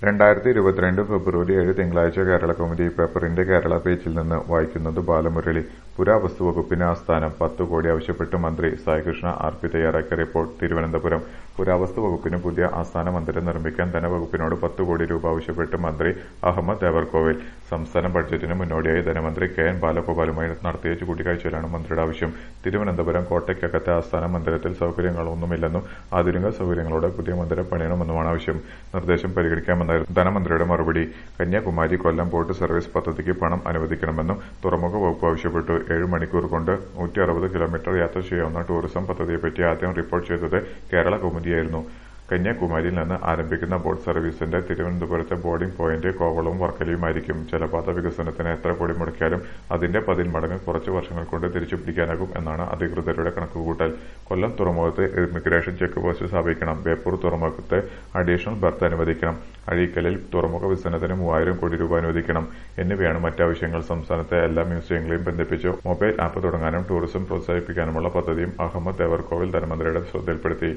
രണ്ടായിരത്തി ഇരുപത്തിരണ്ട് ഫെബ്രുവരി ഏഴ് തിങ്കളാഴ്ച കേരള കൗമുദി പേപ്പറിന്റെ കേരള പേജിൽ നിന്ന് വായിക്കുന്നത് ബാലമുരളി പുരാവസ്തു വകുപ്പിന് ആസ്ഥാനം പത്ത് കോടി ആവശ്യപ്പെട്ട് മന്ത്രി സായികൃഷ്ണ ആർ പി തയ്യാറാക്കിയ റിപ്പോർട്ട് തിരുവനന്തപുരം പുരാവസ്തു വകുപ്പിന് പുതിയ ആസ്ഥാന മന്ദിരം നിർമ്മിക്കാൻ ധനവകുപ്പിനോട് പത്ത് കോടി രൂപ ആവശ്യപ്പെട്ട് മന്ത്രി അഹമ്മദ് ദേവർകോവിൽ സംസ്ഥാന ബഡ്ജറ്റിന് മുന്നോടിയായി ധനമന്ത്രി കെ എൻ ബാലഗോപാലുമായി നടത്തിയ കൂടിക്കാഴ്ചയിലാണ് മന്ത്രിയുടെ ആവശ്യം തിരുവനന്തപുരം കോട്ടയ്ക്കകത്തെ ആസ്ഥാന മന്ദിരത്തിൽ സൗകര്യങ്ങളൊന്നുമില്ലെന്നും ആധുനിക സൗകര്യങ്ങളോടെ പുതിയ മന്ദിരം പണിയണമെന്നുമാണ് ആവശ്യം നിർദ്ദേശം പരിഗണിക്കാമെന്നായിരുന്നു ധനമന്ത്രിയുടെ മറുപടി കന്യാകുമാരി കൊല്ലം ബോട്ട് സർവീസ് പദ്ധതിക്ക് പണം അനുവദിക്കണമെന്നും തുറമുഖ വകുപ്പ് ആവശ്യപ്പെട്ടു ഏഴ് മണിക്കൂർ കൊണ്ട് നൂറ്റി അറുപത് കിലോമീറ്റർ യാത്ര ചെയ്യാവുന്ന ടൂറിസം പദ്ധതിയെപ്പറ്റി ആദ്യം റിപ്പോർട്ട് ചെയ്തത് കേരള കൗമുദിയായിരുന്നു കന്യാകുമാരിയിൽ നിന്ന് ആരംഭിക്കുന്ന ബോട്ട് സർവീസിന്റെ തിരുവനന്തപുരത്തെ ബോർഡിംഗ് പോയിന്റ് കോവളവും വർക്കലയുമായിരിക്കും ജലപാത വികസനത്തിന് എത്ര കോടി മുടക്കിയാലും അതിന്റെ പതിന്മടങ്ങ് കുറച്ച് വർഷങ്ങൾ കൊണ്ട് തിരിച്ചു പിടിക്കാനാകും എന്നാണ് അധികൃതരുടെ കണക്കുകൂട്ടൽ കൊല്ലം തുറമുഖത്ത് ഇമിഗ്രേഷൻ ചെക്ക് പോസ്റ്റ് സ്ഥാപിക്കണം ബേപ്പൂർ തുറമുഖത്ത് അഡീഷണൽ ബർത്ത് അനുവദിക്കണം അഴീക്കലിൽ തുറമുഖ വികസനത്തിന് മൂവായിരം കോടി രൂപ അനുവദിക്കണം എന്നിവയാണ് മറ്റാവശ്യങ്ങൾ സംസ്ഥാനത്തെ എല്ലാ മ്യൂസിയങ്ങളെയും ബന്ധിപ്പിച്ച് മൊബൈൽ ആപ്പ് തുടങ്ങാനും ടൂറിസം പ്രോത്സാഹിപ്പിക്കാനുമുള്ള പദ്ധതിയും അഹമ്മദ് ദേവർകോവിൽ ധനമന്ത്രിയുടെ ശ്രദ്ധയിൽപ്പെടുത്തി